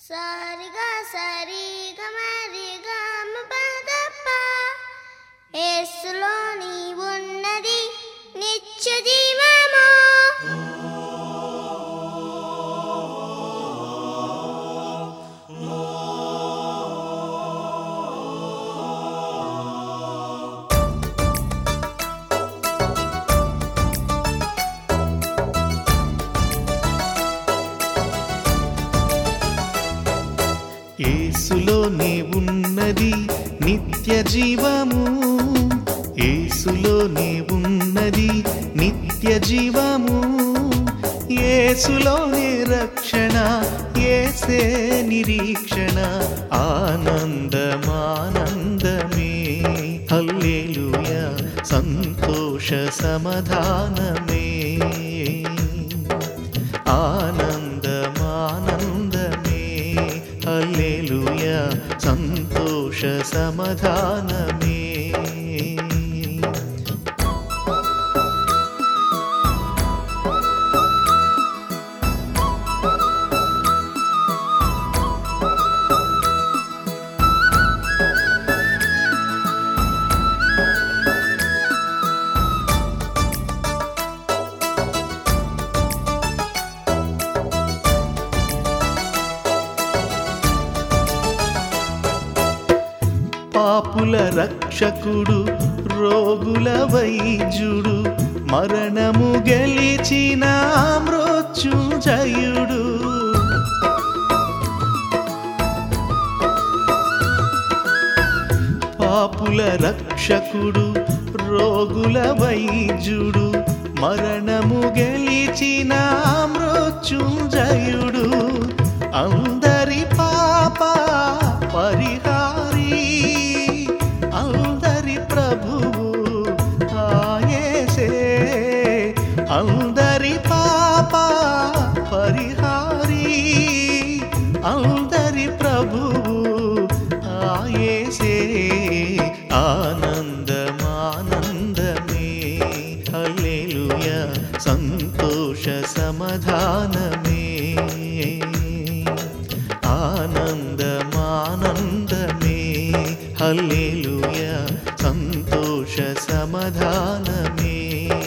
సరిగా సరిగా మరిగా పదప్ప యేసులో నీ ఉన్నది నిత్య జీవము ఏసులోనే ఉన్నది నిత్య జీవము ఏసులోనే ఉన్నది నిత్య జీవము ఏసులోనే రక్షణ ఏసే నిరీక్షణ ఆనందమానందమే హల్లెలూయా సంతోష సమాధానమే ఆనందమానందమే హల్లెలూయా సంతోష సమాధానమే పాపుల రక్షకుడు రోగుల వైద్యుడు మరణము గెలిచిన మృత్యుంజయుడు పాపుల రక్షకుడు రోగుల వైద్యుడు మరణము గెలిచిన మృత్యుంజయుడు అందరి పాప పరిహారి అందరి ప్రభువు ఆయేసే అందరి పాప పరిహారి అందరి ప్రభువు ఆయేసే ఆనందమానందమే హల్లెలూయా సంతోష సమాధానమే ఆనందమానందమే హల్లెలూయా సంతోష సమాధానమే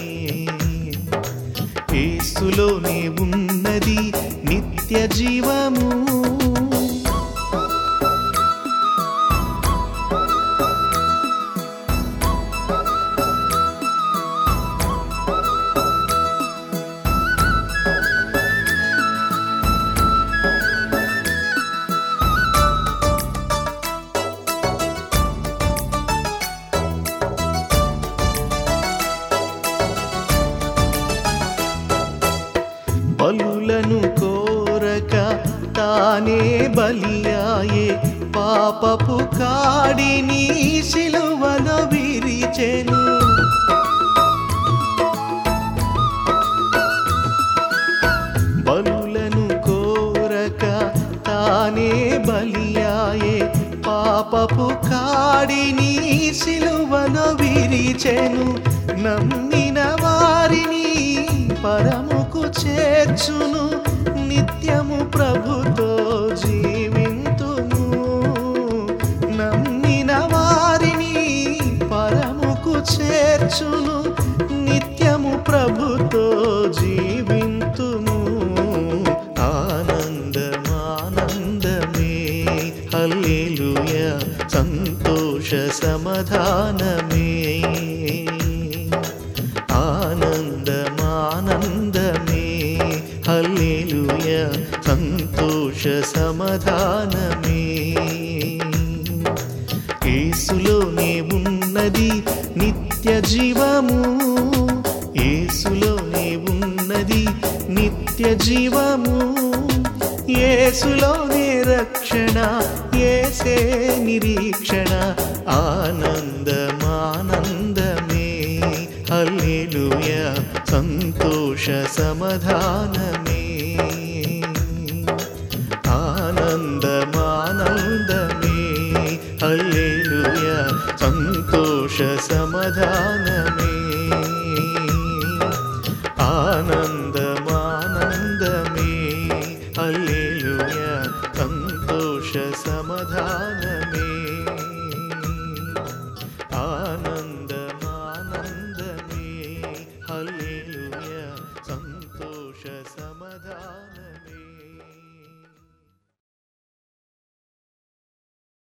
ఏసులోనే ఉన్నది నిత్య జీవము బలులను కోరక తానే బలియాయే పాపపు కాడిని సిలువలో విరిచెను బలులను కోరక తానే బలియాయే పాపపు కాడిని సిలువలో విరిచెను నమ్మిన వారిని పరముకు చేర్చును నిత్యము ప్రభుతో జీవింతును నమ్మిన వారిని పరముకు చేర్చును నిత్యము ప్రభుతో జీవింతుము ఆనందమానందమే హల్లెలూయా సంతోష సమాధానమే ఆనందమానందమే హల్లెలూయా సంతోష సమాధానమే ఏసులోనే ఉన్నది నిత్య జీవము ఏసులోనే ఉన్నది నిత్య జీవము ఏసులోనే రక్షణ ఏసే నిరీక్షణ ఆనందమానందమే హల్లెలూయా సంతోష సమాధానమే ఆనందమానందమే హల్లెలూయా సంతోష సమాధానమే